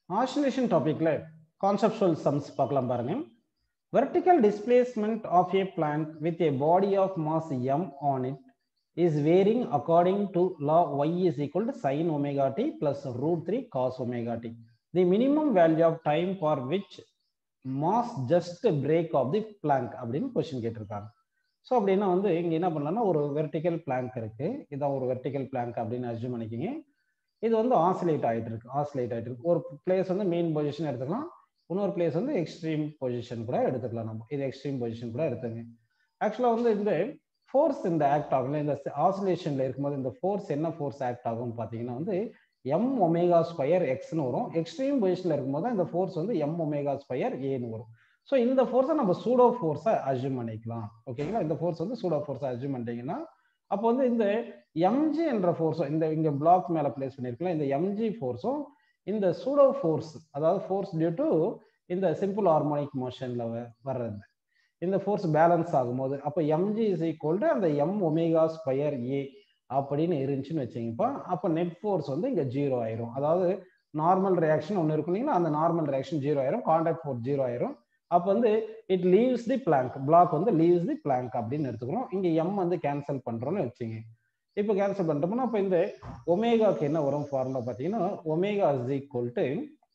Oscillation டாபிக்ல conceptual sums பார்க்கலாம் பாருங்க vertical displacement of a plant with a body of mass m on it is varying according to law y is equal to sin omega t plus root 3 cos omega t. The minimum value of time for which mass just break of the plank அப்படின்னு question கேட்டிருக்காங்க so அப்படின்னா வந்து இங்கே என்ன பண்ணலாம்னா ஒரு vertical blank இருக்கு இதான் ஒரு வெர்டிக்கல் பிளாங்க் அப்படின்னு அசியூம் பண்ணிக்கிங்க இது வந்து ஆசிலேட் ஆகிட்டு இருக்கு ஆசிலேட் ஆகிட்டு இருக்கு ஒரு பிளேஸ் வந்து மெயின் பொசிஷன் எடுத்துக்கலாம் இன்னொரு பிளேஸ் வந்து எக்ஸ்ட்ரீம் பொசிஷன் கூட எடுத்துக்கலாம் நம்ம இது எக்ஸ்ட்ரீம் பொசிஷன் கூட எடுத்துங்க ஆக்சுவலாக வந்து இந்த ஃபோர்ஸ் இந்த ஆக்ட் ஆகும் இந்த ஆசிலேஷன்ல இருக்கும்போது இந்த ஃபோர்ஸ் என்ன ஃபோர்ஸ் ஆக்ட் ஆகும் பார்த்தீங்கன்னா வந்து எம் ஒமேகா ஸ்கொயர் எக்ஸ்னு வரும் எக்ஸ்ட்ரீம் பொசிஷன்ல இருக்கும்போது இந்த ஃபோர்ஸ் வந்து எம் ஒமேகா ஸ்கொயர் ஏன்னு வரும் ஸோ இந்த ஃபோர்ஸை நம்ம சூடோ ஃபோர்ஸை அசியூம் பண்ணிக்கலாம் ஓகேங்களா இந்த ஃபோர்ஸ் வந்து சூடோ ஃபோர்ஸை அசியூம் பண்ணிட்டீங்கன்னா அப்போ வந்து இந்த எம்ஜி என்ற ஃபோர்ஸும் இந்த இங்க பிளாக் மேல பிளேஸ் பண்ணிருக்கலாம் இந்த எம்ஜி ஃபோர்ஸும் இந்த சூடோ ஃபோர்ஸ் அதாவது ஃபோர்ஸ் டியூ டு இந்த சிம்பிள் ஹார்மோனிக் மோஷன்ல வர்றது இந்த ஃபோர்ஸ் பேலன்ஸ் ஆகும்போது அப்போ எம்ஜி இஸ் ஈக்குவல் டு அந்த எம் ஒமேகா ஸ்கொயர் ஏ அப்படின்னு இருந்துச்சுன்னு வச்சுங்கப்பா அப்போ நெட் ஃபோர்ஸ் வந்து இங்கே ஜீரோ ஆயிரும் அதாவது நார்மல் ரியாக்ஷன் ஒன்று இருக்கும் இல்லைங்களா அந்த நார்மல் ரியாக்ஷன் ஜீரோ ஆயிரும் கான்டாக்ட் ஃபோர்ஸ் ஜீரோ ஆயிரும் அப்போ வந்து it leaves the plank block வந்து லீவ்ஸ் தி பிளாங்க் அப்படின்னு எடுத்துக்கிறோம் இங்கே எம் வந்து கேன்சல் பண்ணுறோம்னு வச்சுங்க இப்போ கேன்சல் பண்ணிட்டோம்னா அப்போ இந்த ஒமேகாக்கு என்ன வரும் ஃபார்முலா பார்த்தீங்கன்னா ஒமேகா இஸ் ஈக்குவல் டு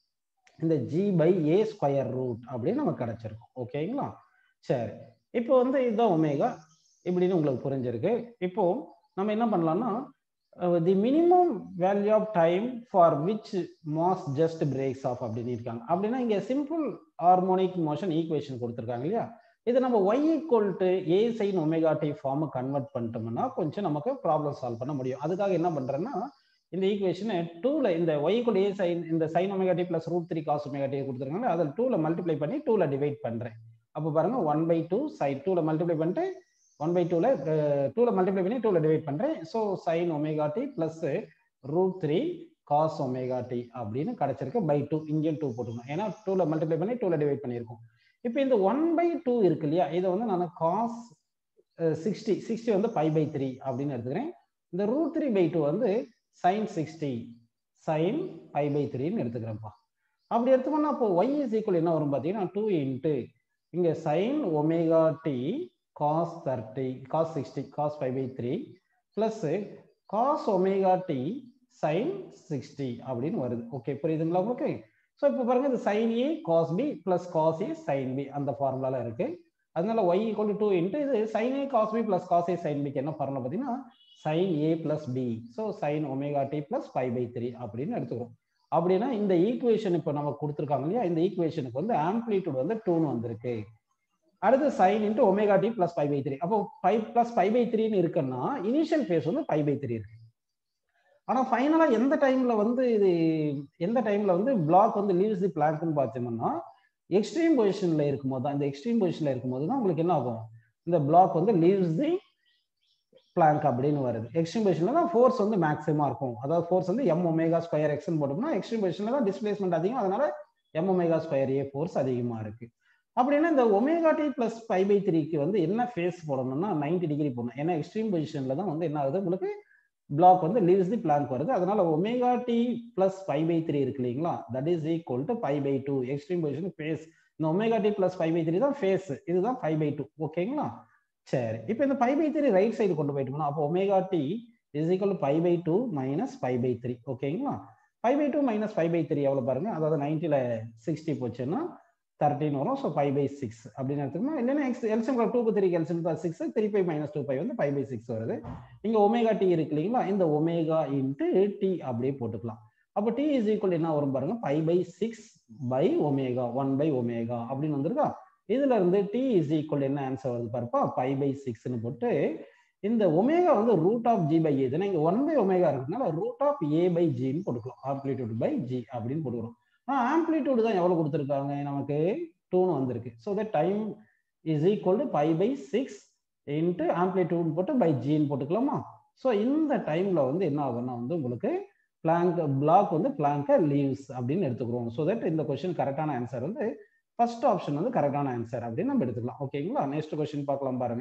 இந்த G by A square root அப்படின்னு நமக்கு கிடைச்சிருக்கும் ஓகேங்களா சரி இப்போ வந்து இதுதான் ஒமேகா இப்படின்னு உங்களுக்கு புரிஞ்சிருக்கு இப்போ நம்ம என்ன பண்ணலாம்னா the minimum value of time for which mass just breaks off அப்படின்னு இருக்காங்க அப்படின்னா இங்கே சிம்பிள் ஹார்மோனிக் மோஷன் ஈக்குவேஷன் கொடுத்துருக்காங்க இல்லையா இது நம்ம Y equal to A sine omega T ஃபார்மை கன்வெர்ட் பண்ணிட்டோம்னா கொஞ்சம் நமக்கு ப்ராப்ளம் சால்வ் பண்ண முடியும் அதுக்காக என்ன பண்ணுறேன்னா இந்த ஈக்குவேஷனை டூவில் இந்த ஒய் ஈக்குவல் ஏ சைன் இந்த sine omega T plus root three cos omega T கொடுத்துருக்காங்க அதில் டூவில் மல்டிப்ளை பண்ணி டூவில் டிவைட் பண்ணுறேன் அப்போ பாருங்க ஒன் பை டூ சைன் டூவில் மல்டிப்ளை பண்ணிட்டு ஒன் பை டூவில் டூவில் மல்டிப்ளை பண்ணி டூவில் டிவைட் பண்ணுறேன் so sine omega T plus root three cos omega D அப்படின்னு கிடச்சிருக்கு பை டூ இங்கேயும் டூ போட்டுக்கணும் ஏன்னா டூவில் மல்டிப்ளை பண்ணி டூவில் டிவைட் பண்ணியிருக்கோம் இப்போ இந்த ஒன் பை டூ இருக்கு இல்லையா இதை வந்து நான் காஸ் சிக்ஸ்டி சிக்ஸ்டி வந்து பை பை த்ரீ அப்படின்னு எடுத்துக்கிறேன் இந்த ரூட் த்ரீ பை டூ வந்து sine sixty sine pi by த்ரீன்னு எடுத்துக்கிறேன்ப்பா அப்படி எடுத்துக்கோன்னா அப்போ ஒய் இஸ் ஈக்குவல் என்ன வரும் பார்த்தீங்கன்னா டூ இன்ட்டு இங்கே sine omega T cos thirty cos sixty cos five by three plus cos omega T sine sixty அப்படின்னு வருது ஓகே புரியுதுங்களா உங்களுக்கு ஸோ இப்போ பாருங்க இது sine A cos B plus cos A sine B அந்த ஃபார்முலால இருக்கு அதனால Y equal to two into இது sine A cos B plus cos A sine பிக்கு என்ன ஃபார்முலா பார்த்தீங்கன்னா sine A plus B so sine omega T plus five by three அப்படின்னு எடுத்துக்கிறோம் அப்படின்னா இந்த ஈக்குவேஷன் இப்போ நமக்கு கொடுத்துருக்காங்க இல்லையா இந்த ஈக்குவேஷனுக்கு வந்து ஆம்பிளிடியூட் வந்து டூன்னு வந்திருக்கு அடுத்து sine into omega T plus five by three அப்போ ஃபைவ் பிளஸ் ஃபைவ் பை த்ரீன்னு இருக்குன்னா இனிஷியல் ஃபேஸ் வந்து ஃபைவ் பை த்ரீ இருக்கு ஆனால் ஃபைனலாக எந்த டைம்ல வந்து இது எந்த டைம்ல வந்து பிளாக் வந்து லீவ்ஸ் தி பிளாங்க்னு பார்த்தோம்னா எக்ஸ்ட்ரீம் பொசிஷன்ல இருக்கும்போது தான் இந்த எக்ஸ்ட்ரீம் பொசிஷன்ல இருக்கும்போது தான் உங்களுக்கு என்ன ஆகும் இந்த பிளாக் வந்து லீவ்ஸ் தி பிளாங்க் அப்படின்னு வருது எக்ஸ்ட்ரீம் பொசிஷன்ல தான் ஃபோர்ஸ் வந்து மேக்ஸிமா இருக்கும் அதாவது ஃபோர்ஸ் வந்து எம் ஒமேகா ஸ்கொயர் எக்ஸ்னு போட்டோம்னா எக்ஸ்ட்ரீம் பொசிஷன்ல தான் டிஸ்பிளேஸ்மெண்ட் அதிகம் அதனால M omega square A force அதிகமா இருக்கு அப்படின்னா இந்த omega T plus five by த்ரீக்கு வந்து என்ன ஃபேஸ் போடணும்னா நைன்டி டிகிரி போடணும் ஏன்னா எக்ஸ்ட்ரீம் பொசிஷன்ல தான் வந்து என்ன ஆகுது உங்களுக்கு பிளாக் வந்து லீவ்ஸ் தி பிளாங்க் வருது அதனால omega T plus five by three இருக்கு இல்லைங்களா that is equal to five by two extreme position phase இந்த omega T plus five by three தான் ஃபேஸ் இதுதான் ஃபைவ் பை டூ ஓகேங்களா சரி இப்போ இந்த five by three right side கொண்டு போயிட்டோம்னா அப்போ omega T is equal to five by two minus five by three ஓகேங்களா five by two minus five by three எவ்வளோ பாருங்க அதாவது நைன்ட்டியில் சிக்ஸ்டி போச்சுன்னா தேர்ட்டின் வரும் ஸோ ஃபைவ் பை சிக்ஸ் அப்படின்னு எடுத்துக்கணும் இல்லைன்னா X LCM two three LCM தான் six three five minus two five வந்து ஃபைவ் பை சிக்ஸ் வருது இங்கே ஒமேகா டி இருக்கு இல்லைங்களா இந்த ஒமேகா இன்ட்டு டி அப்படியே போட்டுக்கலாம் அப்போ டி இஸ் ஈக்குவல் என்ன வரும் பாருங்க five by six by omega one by omega அப்படின்னு வந்துருக்கா இதுல இருந்து டி இஸ் ஈக்குவல் என்ன ஆன்சர் வருது பாருப்பா ஃபைவ் பை சிக்ஸ்னு போட்டு இந்த ஒமேகா வந்து root of G by A இங்க ஒன் பை ஒமேகா இருக்குனால ரூட் ஆஃப் ஏ பை ஜின்னு போட்டுக்கலாம் ஆம்ப்ளிடியூட் பை ஜி அப்படின்னு போட்டுக்கிறோம் ஆம்ப்ளிடியூட் தான் எவ்வளவு கொடுத்துருக்காங்க நமக்கு டூன்னு வந்திருக்கு so the time is equal to five by six into amplitude போட்டு பை ஜின்னு போட்டுக்கலாமா ஸோ இந்த டைம்ல வந்து என்ன ஆகும்னா வந்து உங்களுக்கு பிளாங்க் பிளாக் வந்து பிளாங்க லீவ்ஸ் அப்படின்னு எடுத்துக்கிறோம் ஸோ தட் இந்த கொஸ்டின் கரெக்டான ஆன்சர் வந்து ஃபர்ஸ்ட் ஆப்ஷன் வந்து கரெக்டான ஆன்சர் அப்படின்னு நம்ம எடுத்துக்கலாம் ஓகேங்களா நெக்ஸ்ட் கொஸ்டின் பார்க்கலாம் பாருங்க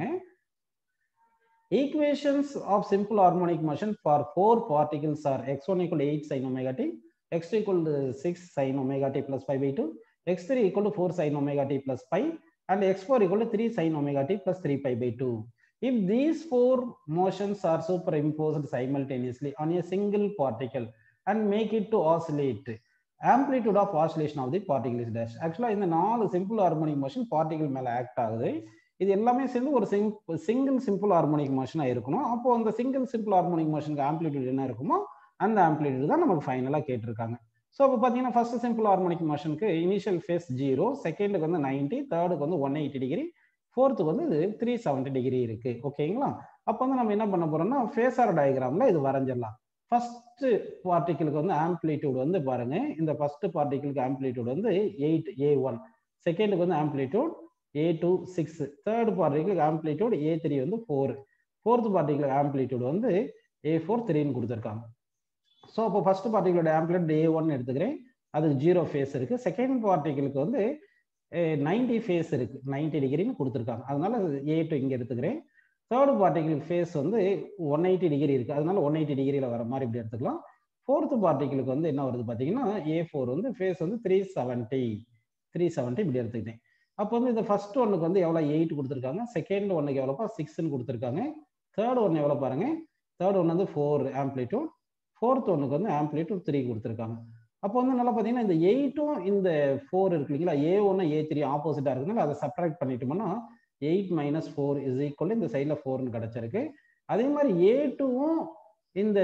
Equations of simple harmonic motion for four particles are x1 equal to 8 sin omega t, x2 equal to 6 sin omega t plus pi by 2, x3 equal to 4 sin omega t plus pi, and x4 equal to 3 sin omega t plus 3 pi by 2. If these four motions are superimposed simultaneously on a single particle and make it to oscillate, amplitude of oscillation of the particle is dash. Actually, இந்த நாலு simple harmonic motion particle மேல act ஆகுது. இது எல்லாமே சேர்ந்து ஒரு single simple harmonic மோஷனாக இருக்கணும் அப்போ அந்த சிங்கிள் சிம்பிள் ஹார்மோனிக் மோஷனுக்கு ஆம்ப்ளிடியூட் என்ன இருக்குமோ அந்த ஆம்ப்ளிடியூட் தான் நமக்கு ஃபைனலாக கேட்டிருக்காங்க ஸோ இப்போ பார்த்தீங்கன்னா ஃபர்ஸ்ட் சிம்பிள் ஹார்மோனிக் மோஷனுக்கு இனிஷியல் ஃபேஸ் ஜீரோ செகண்டுக்கு வந்து நைன்டி தேர்டுக்கு வந்து ஒன் எயிட்டி டிகிரி ஃபோர்த்துக்கு வந்து இது த்ரீ செவன்ட்டி டிகிரி இருக்கு ஓகேங்களா அப்போ வந்து நம்ம என்ன பண்ண போறோம்னா ஃபேஸார் டயக்ராம்ல இது வரைஞ்சிடலாம் ஃபர்ஸ்ட் பார்ட்டிகளுக்கு வந்து ஆம்ப்ளிடியூட் வந்து பாருங்க இந்த ஃபர்ஸ்ட் பார்ட்டிகளுக்கு ஆம்ப்ளிடியூட் வந்து எயிட் ஏ ஒன் செகண்டுக்கு வந்து amplitude A two six third பார்ட்டிகளுக்கு ஆம்ப்ளிடியூட் ஏ த்ரீ வந்து ஃபோர் ஃபோர்த் பார்ட்டிகளுக்கு ஆம்ப்ளிடியூட் வந்து ஏ ஃபோர் த்ரீன்னு கொடுத்துருக்காங்க ஸோ அப்போ ஃபர்ஸ்ட் பார்ட்டிகளோட ஆம்ப்ளிடியூட் ஏ ஒன் எடுத்துக்கிறேன் அதுக்கு ஜீரோ ஃபேஸ் இருக்கு செகண்ட் பார்ட்டிகளுக்கு வந்து நைன்டி ஃபேஸ் இருக்கு நைன்டி டிகிரின்னு கொடுத்துருக்காங்க அதனால ஏ டூ இங்கே எடுத்துக்கிறேன் தேர்ட் பார்ட்டிகளுக்கு ஃபேஸ் வந்து ஒன் எயிட்டி டிகிரி இருக்கு அதனால ஒன் எயிட்டி டிகிரியில் வர மாதிரி இப்படி எடுத்துக்கலாம் ஃபோர்த் பார்ட்டிகளுக்கு வந்து என்ன வருது பார்த்தீங்கன்னா ஏ ஃபோர் வந்து ஃபேஸ் வந்து த்ரீ செவன்ட்டி த்ரீ செவன்ட்டி இப்படி எடுத்துக்கிட்டேன் அப்போ வந்து இந்த ஃபர்ஸ்ட் ஒன்னுக்கு வந்து எவ்வளோ எயிட் கொடுத்துருக்காங்க செகண்ட் ஒன்னுக்கு எவ்வளோப்பா சிக்ஸ்ன்னு கொடுத்துருக்காங்க தேர்ட் ஒன்று எவ்வளோ பாருங்க தேர்ட் ஒன்று வந்து ஃபோர் ஆம்ப்ளிடியூட் ஃபோர்த் ஒன்னுக்கு வந்து ஆம்ப்ளிடியூட் த்ரீ கொடுத்துருக்காங்க அப்போ வந்து நல்லா பார்த்தீங்கன்னா இந்த எயிட்டும் இந்த ஃபோர் இருக்கு இல்லைங்களா ஏ ஒன்று ஏ த்ரீ ஆப்போசிட்டாக இருக்குனால அதை சப்ராக்ட் பண்ணிட்டோம்னா eight minus four is equal இந்த சைடில் ஃபோர்னு கிடச்சிருக்கு அதே மாதிரி ஏ டூவும் இந்த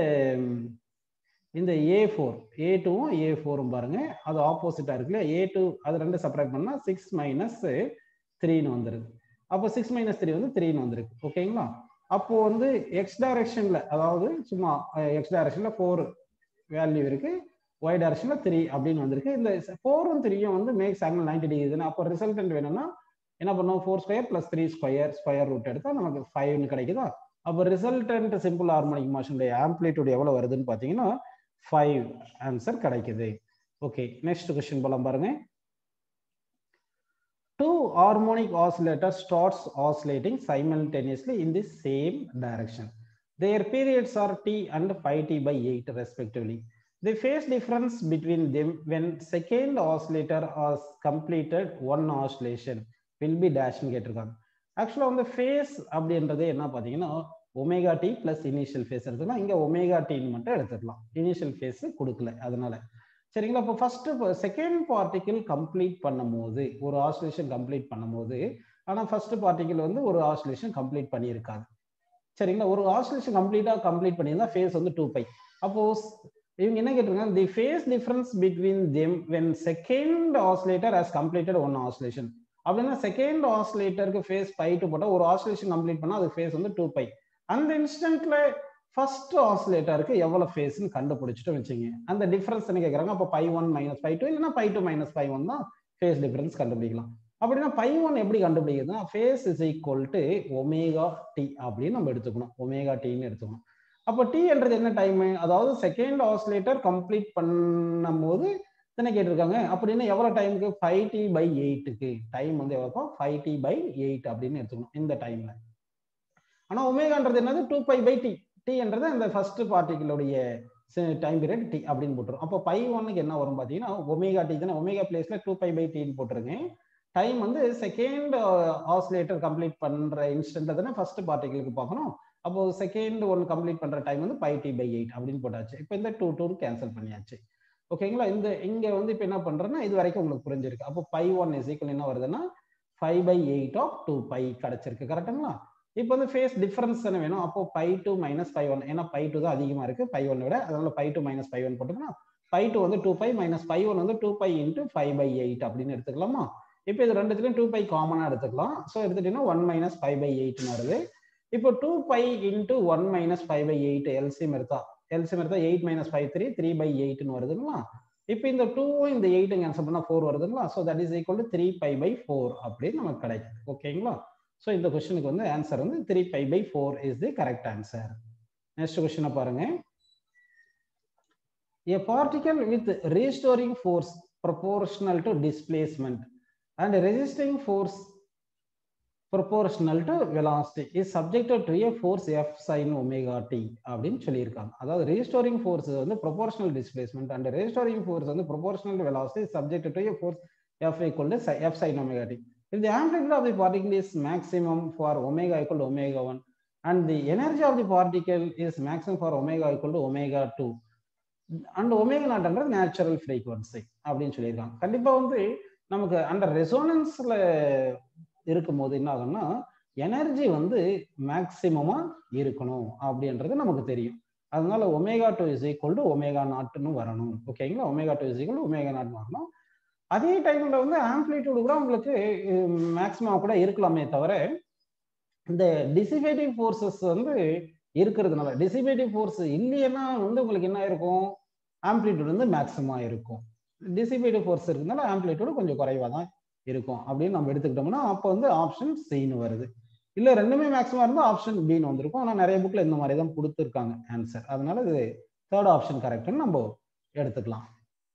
இந்த ஏ ஃபோர் ஏ டூவும் ஏ ஃபோரும் பாருங்க அது ஆப்போசிட்டா இருக்குல்ல ஏ டூ அது ரெண்டு செப்பரேட் பண்ணா சிக்ஸ் மைனஸ் த்ரீன்னு வந்துருது அப்போ சிக்ஸ் மைனஸ் த்ரீ வந்து த்ரீன்னு வந்துருக்கு ஓகேங்களா அப்போ வந்து எக்ஸ் டைரக்ஷன்ல அதாவது சும்மா எக்ஸ் டைரக்ஷன்ல ஃபோர் வேல்யூ இருக்கு ஒய் டைரக்ஷன்ல த்ரீ அப்படின்னு வந்திருக்கு இந்த ஃபோரும் த்ரீயும் வந்து மேக்ஸ் ஆங்கிள் நைன்டி டிகிரி தானே அப்போ ரிசல்டன்ட் வேணும்னா என்ன பண்ணுவோம் four square plus three square square root எடுத்தா நமக்கு ஃபைவ்னு கிடைக்குதா அப்போ ரிசல்டன்ட் சிம்பிள் ஹார்மோனிக் மோஷனுடைய ஆம்ப்ளிடியூட் எவ்வளவு வருதுன்னு பார்த்தீங்கன்னா ஃபைவ் ஆன்சர் கிடைக்குது ஓகே நெக்ஸ்ட் கொஸ்டின் போலாம் பாருங்க two harmonic oscillator starts oscillating simultaneously in the same direction. Their periods are t and pi t by 8 respectively. The phase difference between them when second oscillator has completed one oscillation will be dash கேட்டிருக்காங்க ஆக்சுவலாக வந்து face அப்படின்றது என்ன பார்த்தீங்கன்னா omega T plus initial phase எடுத்துக்கலாம் இங்கே omega டின்னு மட்டும் எடுத்துக்கலாம் இனிஷியல் ஃபேஸ் கொடுக்கல அதனால சரிங்களா இப்போ ஃபர்ஸ்ட் செகண்ட் பார்ட்டிக்கிள் கம்ப்ளீட் பண்ணும்போது ஒரு ஆசிலேஷன் கம்ப்ளீட் பண்ணும்போது ஆனால் ஃபர்ஸ்ட் பார்ட்டிக்கிள் வந்து ஒரு ஆசிலேஷன் கம்ப்ளீட் பண்ணியிருக்காங்க சரிங்களா ஒரு ஆசிலேஷன் கம்ப்ளீட்டாக கம்ப்ளீட் பண்ணியிருந்தா ஃபேஸ் வந்து டூ பை அப்போ இவங்க என்ன கேட்டிருக்காங்க the phase difference between them when second oscillator has completed one oscillation அப்படின்னா செகண்ட் ஆசிலேட்டருக்கு ஃபேஸ் பை டூ போட்டால் ஒரு ஆசிலேஷன் கம்ப்ளீட் பண்ணால் அது ஃபேஸ் வந்து டூ பை அந்த இன்ஸ்டன்ட்ல ஃபர்ஸ்ட் ஆசிலேட்டருக்கு எவ்வளவு ஃபேஸ்னு கண்டுபிடிச்சிட்டு வச்சுங்க அந்த டிஃபரன்ஸ் என்ன கேட்குறாங்க அப்போ pi one minus pi two இல்லைன்னா pi two minus pi one தான் ஃபேஸ் டிஃபரன்ஸ் கண்டுபிடிக்கலாம் அப்படின்னா பை ஒன் எப்படி கண்டுபிடிக்குதுன்னா phase is equal to omega D அப்படின்னு நம்ம எடுத்துக்கணும் ஒமேகா டின்னு எடுத்துக்கணும் அப்போ டி என்றது என்ன டைம் அதாவது செகண்ட் ஆசிலேட்டர் கம்ப்ளீட் பண்ணும்போது தானே கேட்டிருக்காங்க அப்படின்னா எவ்வளவு டைமுக்கு ஃபைவ் டி பை எயிட்டுக்கு டைம் வந்து எவ்வளோ ஃபைவ் டி பை எயிட் அப்படின்னு எடுத்துக்கணும் இந்த டைம்ல ஆனா ஒமேகான்றது என்னது two pi pi t t என்றது அந்த ஃபர்ஸ்ட் பார்ட்டிகளுடைய டைம் பீரியட் டி அப்படின்னு போட்டுரும் அப்போ பை ஒன்னுக்கு என்ன வரும் பார்த்தீங்கன்னா ஒமேகா டி தானே ஒமேகா பிளேஸ்ல டூ பை பை டின்னு போட்டுருங்க டைம் வந்து செகண்ட் ஆசிலேட்டர் கம்ப்ளீட் பண்ற இன்ஸ்டன்ட் தானே ஃபர்ஸ்ட் பார்ட்டிகளுக்கு பார்க்கணும் அப்போ செகண்ட் ஒன் கம்ப்ளீட் பண்ற டைம் வந்து பை டி பை எயிட் அப்படின்னு போட்டாச்சு இப்போ இந்த டூ டூ கேன்சல் பண்ணியாச்சு ஓகேங்களா இந்த இங்க வந்து இப்போ என்ன பண்றேன்னா இது வரைக்கும் உங்களுக்கு புரிஞ்சிருக்கு அப்போ பை ஒன் இஸ் ஈக்குவல் என்ன வருதுன்னா five pi eight of two pi கிடைச்சிருக்கு கரெக்டுங்களா இப்போ வந்து ஃபேஸ் டிஃபரன்ஸ் தானே வேணும் அப்போ pi two minus pi one ஏன்னா பை டூ தான் அதிகமாக இருக்கு பை ஒன் விட அதனால pi two minus pi one போட்டோம்னா பை டூ வந்து two pi minus pi one வந்து two pi into five pi eight அப்படின்னு எடுத்துக்கலாமா இப்போ இது ரெண்டுத்துலையும் டூ பை காமனாக எடுத்துக்கலாம் ஸோ எடுத்துட்டீங்கன்னா ஒன் மைனஸ் ஃபைவ் பை எயிட்னு வருது இப்போ two pi into one minus five pi eight LCM எடுத்தா எல்சிஎம் எடுத்தா eight minus five three three pi எயிட்னு வருதுங்களா இப்போ இந்த டூவும் இந்த எயிட்டும் கேன்சல் பண்ணால் ஃபோர் வருதுங்களா so that is equal to three pi pi four அப்படின்னு நமக்கு கிடைக்குது ஓகேங்களா ஸோ இந்த கொஸ்டினுக்கு வந்து ஆன்சர் வந்து three pi pi four is the correct answer next கொஸ்டினை பாருங்க A particle with restoring force proportional to displacement and resisting force proportional to velocity is subjected to a force f sin omega t அப்படின்னு சொல்லியிருக்காங்க அதாவது restoring force வந்து proportional displacement and restoring force வந்து proportional to velocity is subjected to a force f equal to f sin omega t if the amplitude of the particle is maximum for omega equal to omega 1 and the energy of the particle is maximum for omega equal to omega 2 and omega நாட்ன்றது natural frequency அப்படின்னு சொல்லியிருக்காங்க கண்டிப்பா வந்து நமக்கு அந்த ரெசோனன்ஸ்ல இருக்கும்போது என்ன ஆகும்னா எனர்ஜி வந்து மேக்சிமமா இருக்கணும் அப்படின்றது நமக்கு தெரியும் அதனால omega two is equal to omega நாட்னு வரணும் ஓகேங்களா omega two is equal omega naught வரணும் அதே டைம்ல வந்து ஆம்பிளிடியூடு கூட உங்களுக்கு மேக்சிமம் கூட இருக்கலாமே தவிர இந்த டிசிபேட்டிவ் ஃபோர்ஸஸ் வந்து இருக்கிறதுனால டிசிபேட்டிவ் ஃபோர்ஸ் இல்லைன்னா வந்து உங்களுக்கு என்ன இருக்கும் ஆம்பிளிடியூட் வந்து மேக்சிமமா இருக்கும் டிசிபேட்டிவ் ஃபோர்ஸ் இருக்கிறதுனால ஆம்பிளிடியூடு கொஞ்சம் குறைவா தான் இருக்கும் அப்படின்னு நம்ம எடுத்துக்கிட்டோம்னா அப்போ வந்து ஆப்ஷன் சின்னு வருது இல்ல ரெண்டுமே மேக்ஸிமம் இருந்தால் ஆப்ஷன் பின்னு வந்திருக்கும் ஆனால் நிறைய புக்ல இந்த மாதிரி தான் கொடுத்துருக்காங்க ஆன்சர் அதனால இது தேர்ட் ஆப்ஷன் கரெக்ட்னு நம்ம எடுத்துக்கலாம்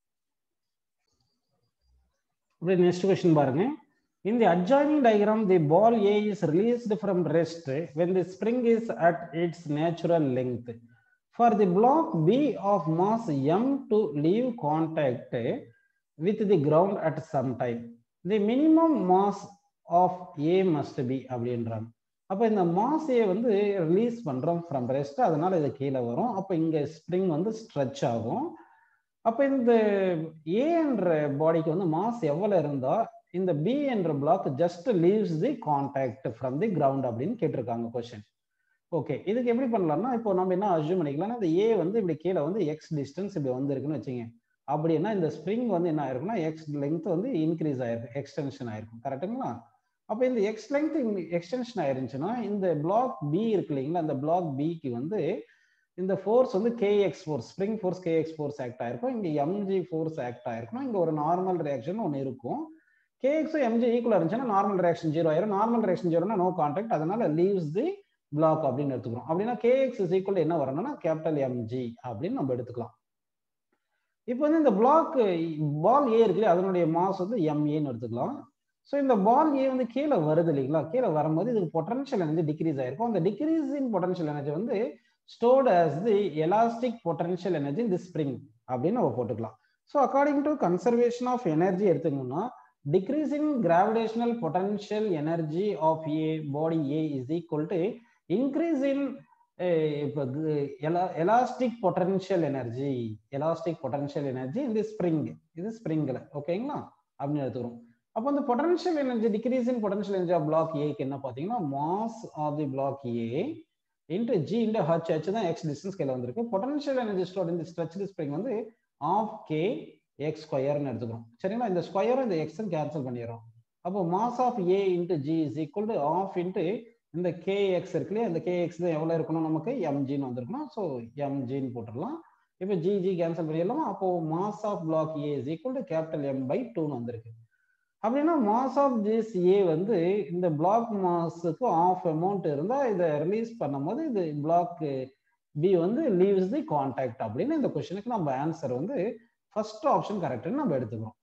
அப்படி நெக்ஸ்ட் கொஸ்டின் பாருங்க In the adjoining diagram, the ball A is released from rest when the spring is at its natural length. For the block B of mass M to leave contact with the ground at some time, the minimum mass of A must be அப்படின்றாங்க அப்போ இந்த mass ஏ வந்து release பண்ணுறோம் from rest அதனால இது கீழே வரும் அப்போ இங்கே ஸ்ப்ரிங் வந்து ஸ்ட்ரெச் ஆகும் அப்போ இந்த ஏ என்ற பாடிக்கு வந்து மாஸ் எவ்வளோ இருந்தால் இந்த பி என்ற block just leaves the contact from the ground அப்படின்னு கேட்டிருக்காங்க கொஸ்டின் ஓகே இதுக்கு எப்படி பண்ணலாம்னா இப்போ நம்ம என்ன அசியூம் பண்ணிக்கலாம்னா இந்த ஏ வந்து இப்படி கீழே வந்து எக்ஸ் டிஸ்டன்ஸ் இப்படி வந்திருக்குன்னு வச்சுங்க அப்படின்னா இந்த ஸ்ப்ரிங் வந்து என்ன ஆயிருக்குன்னா எக்ஸ் லென்த் வந்து இன்க்ரீஸ் ஆயிருக்கும் எக்ஸ்டென்ஷன் ஆயிருக்கும் கரெக்டுங்களா அப்போ இந்த எக்ஸ் லென்த் எக்ஸ்டென்ஷன் ஆயிருந்துச்சுன்னா இந்த பிளாக் பி இருக்கு இல்லைங்களா அந்த பிளாக் பிக்கு வந்து இந்த ஃபோர்ஸ் வந்து kx force spring force kx force act ஆயிருக்கும் இங்கே எம்ஜி ஃபோர்ஸ் ஆக்ட் ஆயிருக்கும் இங்கே ஒரு நார்மல் ரியாக்ஷன் ஒன்று இருக்கும் கேஎக்ஸும் எம்ஜி ஈக்குவல் இருந்துச்சுன்னா நார்மல் ரியாக்ஷன் ஜீரோ ஆயிரும் நார்மல் ரியாக்ஷன் ஜீரோனா நோ கான்டாக்ட் அதனால லீவ்ஸ் தி பிளாக் அப்படின்னு எடுத்துக்கிறோம் அப்படின்னா கேஎக்ஸ் இஸ் ஈக்குவல் என்ன வரணும்னா கேபிட்டல் எம்ஜி அப்படின்னு நம்ம எடுத்துக்கலாம் இப்போ வந்து இந்த பிளாக் பால் ஏ இருக்குல்லையா அதனுடைய மாஸ் வந்து எம்ஏன்னு எடுத்துக்கலாம் ஸோ இந்த பால் ஏ வந்து கீழே வருது இல்லைங்களா கீழே வரும்போது இதுக்கு பொட்டன்ஷியல் எனர்ஜி டிக்ரீஸ் ஆயிருக்கும் அந்த டிக்ரீஸ் இன் பொட்டன்ஷியல் எனர்ஜி வந்து stored as the elastic potential energy இந்த ஸ்ப்ரிங் அப்படின்னு நம்ம போட்டுக்கலாம் so according to conservation of energy எடுத்துக்கணும்னா decreasing gravitational potential energy of a body A is equal to increase in இப்போ elastic potential energy elastic potential energy இந்த spring இது ஸ்ப்ரிங்ல ஓகேங்களா அப்படின்னு எடுத்துக்கிறோம் அப்போ இந்த potential energy decrease in potential energy of block ஏக்கு என்ன பார்த்தீங்கன்னா mass of the block A into g into h h தான் எக்ஸ் டிஸ்டன்ஸ் கையில் வந்திருக்கு பொட்டன்ஷியல் எனர்ஜி ஸ்டோர் இந்த ஸ்ட்ரெச் ஸ்ப்ரிங் வந்து ஆஃப் கே எக்ஸ் ஸ்கொயர்னு எடுத்துக்கிறோம் சரிங்களா இந்த ஸ்கொயரும் இந்த எக்ஸும் கேன்சல் பண்ணிடுறோம் அப்போ mass of A into g is equal to half into இந்த கே எக்ஸ் இருக்கு இல்லையா இந்த கே எக்ஸ் தான் எவ்வளோ இருக்கணும் நமக்கு எம்ஜின்னு வந்திருக்கணும் ஸோ எம்ஜின்னு போட்டுடலாம் இப்போ ஜி ஜி கேன்சல் பண்ணிடலாம் அப்போ mass of block A is equal to capital M pi டூன்னு வந்திருக்கு அப்படின்னா மாஸ் ஆஃப் திஸ் ஏ வந்து இந்த பிளாக் மாஸுக்கு ஆஃப் அமௌண்ட் இருந்தால் இதை ரிலீஸ் பண்ணும்போது இது பிளாக் பி வந்து லீவ்ஸ் தி கான்டாக்ட் அப்படின்னு இந்த கொஸ்டினுக்கு நம்ம ஆன்சர் வந்து ஃபர்ஸ்ட் ஆப்ஷன் கரெக்ட்னு நம்ம எடுத்துக்கிறோம்